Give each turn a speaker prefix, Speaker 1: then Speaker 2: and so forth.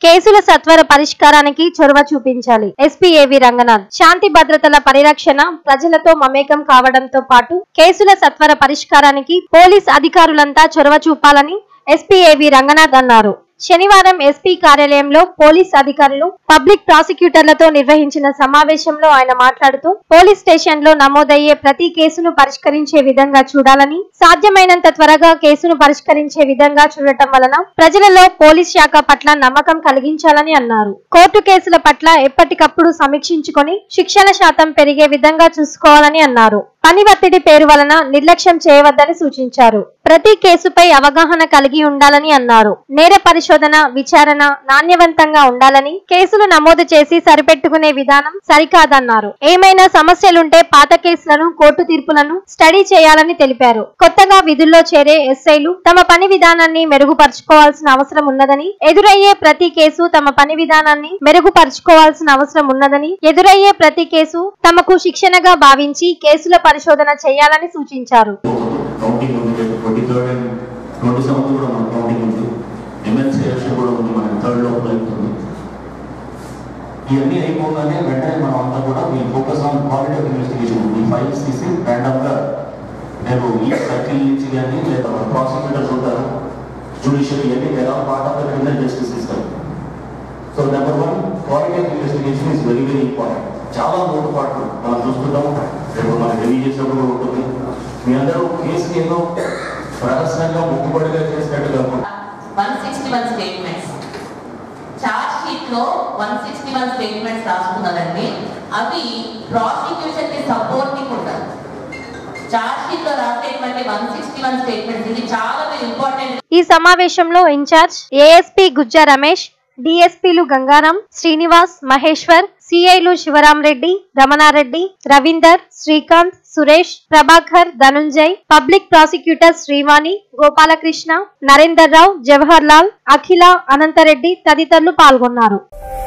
Speaker 1: కేసుల సత్వర పరిష్కారానికి చొరవ చూపించాలి ఎస్పీ ఏవి రంగనాథ్ శాంతి భద్రతల పరిరక్షణ ప్రజలతో మమేకం కావడంతో పాటు కేసుల సత్వర పరిష్కారానికి పోలీస్ అధికారులంతా చొరవ చూపాలని ఎస్పీ ఏవి రంగనాథ్ అన్నారు శనివారం ఎస్పీ కార్యాలయంలో పోలీస్ అధికారులు పబ్లిక్ ప్రాసిక్యూటర్లతో నిర్వహించిన సమావేశంలో ఆయన మాట్లాడుతూ పోలీస్ స్టేషన్ లో నమోదయ్యే ప్రతి కేసును పరిష్కరించే విధంగా చూడాలని సాధ్యమైనంత త్వరగా కేసును పరిష్కరించే విధంగా చూడటం వలన ప్రజలలో పోలీస్ శాఖ పట్ల నమ్మకం కలిగించాలని అన్నారు కోర్టు కేసుల పట్ల ఎప్పటికప్పుడు సమీక్షించుకొని శిక్షణ శాతం పెరిగే విధంగా చూసుకోవాలని అన్నారు పని ఒత్తిడి పేరు వలన నిర్లక్ష్యం చేయవద్దని సూచించారు ప్రతి కేసుపై అవగాహన కలిగి ఉండాలని అన్నారు నేర పరిశోధన విచారణ నాణ్యవంతంగా ఉండాలని కేసులు నమోదు చేసి సరిపెట్టుకునే విధానం సరికాదన్నారు ఏమైనా సమస్యలుంటే పాత కేసులను కోర్టు తీర్పులను స్టడీ చేయాలని తెలిపారు కొత్తగా విధుల్లో చేరే ఎస్ఐలు తమ పని విధానాన్ని మెరుగుపరుచుకోవాల్సిన అవసరం ఉన్నదని ఎదురయ్యే ప్రతి కేసు తమ పని విధానాన్ని మెరుగుపరుచుకోవాల్సిన అవసరం ఉన్నదని ఎదురయ్యే ప్రతి కేసు తమకు శిక్షణగా భావించి కేసుల పరిశోధన చేయాలని సూచించారు
Speaker 2: కౌంటింగ్ ఉంది రేపు twenty third and twenty seventh కూడా మన కౌంటింగ్ ఉంది ఎమ్మెల్సీ ఎలక్షన్ కూడా ఉంది మనకి థర్డ్ లోపల అవుతుంది ఇవన్నీ అయిపోగానే వెంటనే మనం అంతా కూడా మీ focus on quality of investigation ఈ ఫైల్స్ తీసి ర్యాండమ్గా రేపు ఈ సర్కిల్ నుంచి కానీ లేదా ప్రాసిక్యూటర్స్ ఉంటారు జుడిషియల్ ఇవన్నీ లేదా part of the criminal justice system so number one quality of investigation is very very important చాలా మూడు పాటలు మనం చూసుకుంటాం రేపు మనం రివ్యూ చేసినప్పుడు కూడా ఉంటుంది మీ అందరూ కేసుని ఏదో రహస్యంగా ముక్కుబడిగా చేసినట్టు కాకుండా
Speaker 3: one sixty one statements charge sheet లో వన్ సిక్స్టీ వన్ స్టేట్మెంట్స్ రాసుకున్నదండి అవి ప్రాసిక్యూషన్ కి సపోర్టింగ్ ఉంటారు చార్జ్ షీట్ లో రాసేటువంటి వన్ సిక్స్టీ వన్ స్టేట్మెంట్స్ ఇది చాలా ఇంపార్టెంట్
Speaker 1: ఈ సమావేశంలో ఇన్ఛార్జ్ ఏఎస్పీ గుజ్జా రమేష్ డిఎస్పీలు గంగారాం శ్రీనివాస్ మహేశ్వర్ సిఐలు శివరాంరెడ్డి రమణారెడ్డి రవీందర్ శ్రీకాంత్ సురేష్ ప్రభాకర్ ధనుంజయ్ పబ్లిక్ ప్రాసిక్యూటర్ శ్రీవాణి గోపాలకృష్ణ నరేందర్ రావు జవహర్ లాల్ అఖిల అనంతరెడ్డి తదితరులు పాల్గొన్నారు